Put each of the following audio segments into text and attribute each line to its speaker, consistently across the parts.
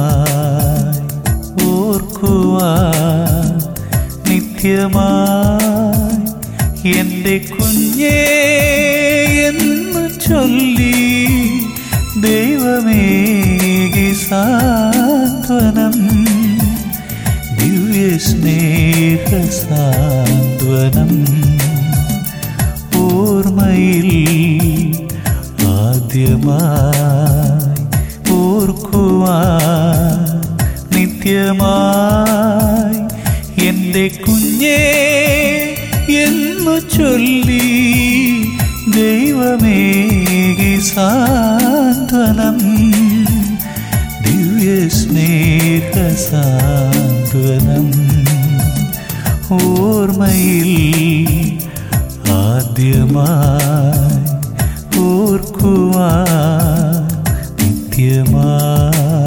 Speaker 1: ഓർക്കുവാൻ നിത്യമായി എൻ്റെ കുഞ്ഞേ എന്ന് ചൊല്ലി ദൈവമേകി സാന്ത്വനം ദിവ്യ സ്നേഹ സാന്ത്വനം ഓർമ്മയിൽ ആദ്യമായി ഓർക്കുവാൻ നിത്യമായി എൻ്റെ കുഞ്ഞേ എന്നു ചൊല്ലി ദൈവമേകി സാന്ത്വനം ദിവ്യ സ്നേഹ സാന്ത്വനം ഓർമ്മയിൽ ആദ്യമായി ഓർക്കുവാൻ നിത്യമായി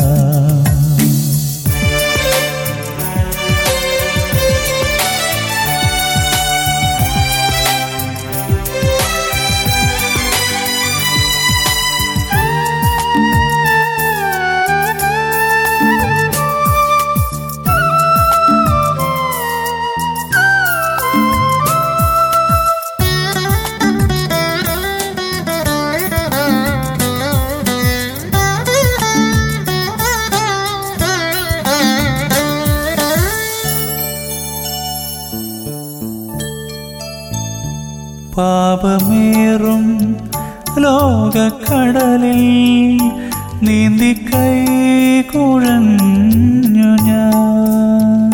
Speaker 1: പാപമേറും ലോകക്കടലിൽ നീന്തി കൈ കുഴഞ്ഞു ഞാൻ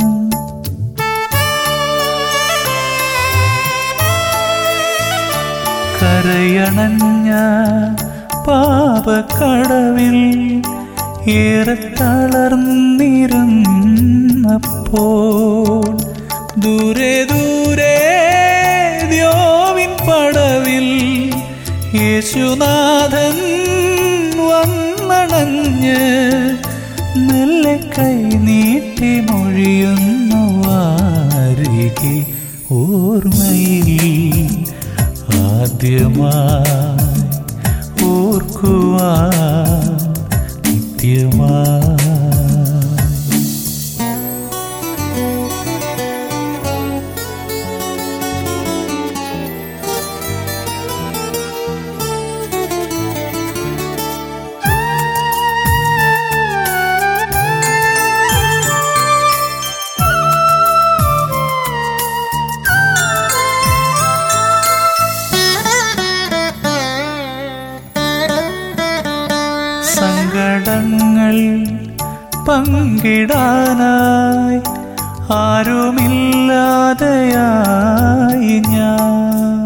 Speaker 1: കരയണഞ്ഞ പാപക്കടവിൽ ഏറെ തളർന്നിരുന്നപ്പോൾ ദൂരെ ദൂരെ ദ്യോവിൻ പടവിൽ യേശുനാഥൻ വന്നണഞ്ഞ് മെല്ലെ കൈ നീട്ടി മൊഴിയുന്നു വാരികെ ഓർമ്മയിൽ ആദ്യമായി ഓർക്കുവാൻ നിത്യമായി സങ്കടങ്ങൾ പങ്കിടാനായി ആരുമില്ലാതെയായി ഞാൻ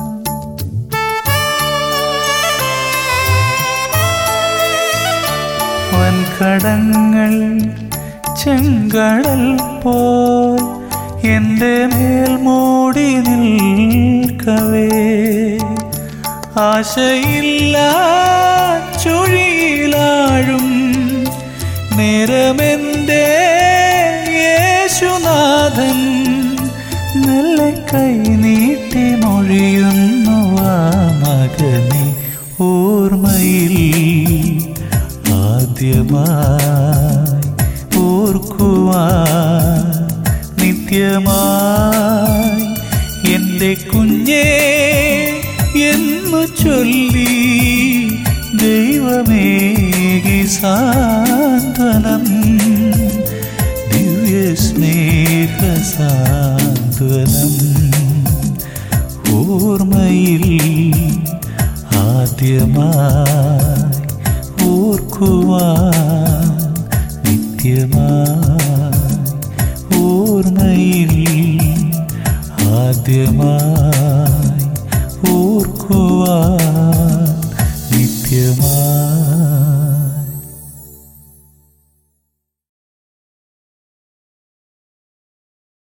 Speaker 1: വൻകടങ്ങൾ ചെങ്കടൽ പോൽ എൻ്റെ മേൽ മൂടി നിൽക്കവേ ആശയില്ല ചുഴിയിലാഴും നേരമെൻ്റെ യേശുനാഥൻ മെല്ലെ കൈ നീട്ടി മൊഴിയുന്നു ആ മകനെ ഓർമ്മയിൽ ആദ്യമായി ഓർക്കുവാൻ നിത്യമായി എൻ്റെ കുഞ്ഞേ എന്നു ചൊല്ലി ദൈവമേകി സാന്ത്വനം ദിവ്യ സ്നേഹ സാന്ത്വനം ഓർമ്മയിൽ ആദ്യമായി ഓർക്കുവാൻ നിത്യമായി ഓർമ്മയിൽ ആദ്യമായി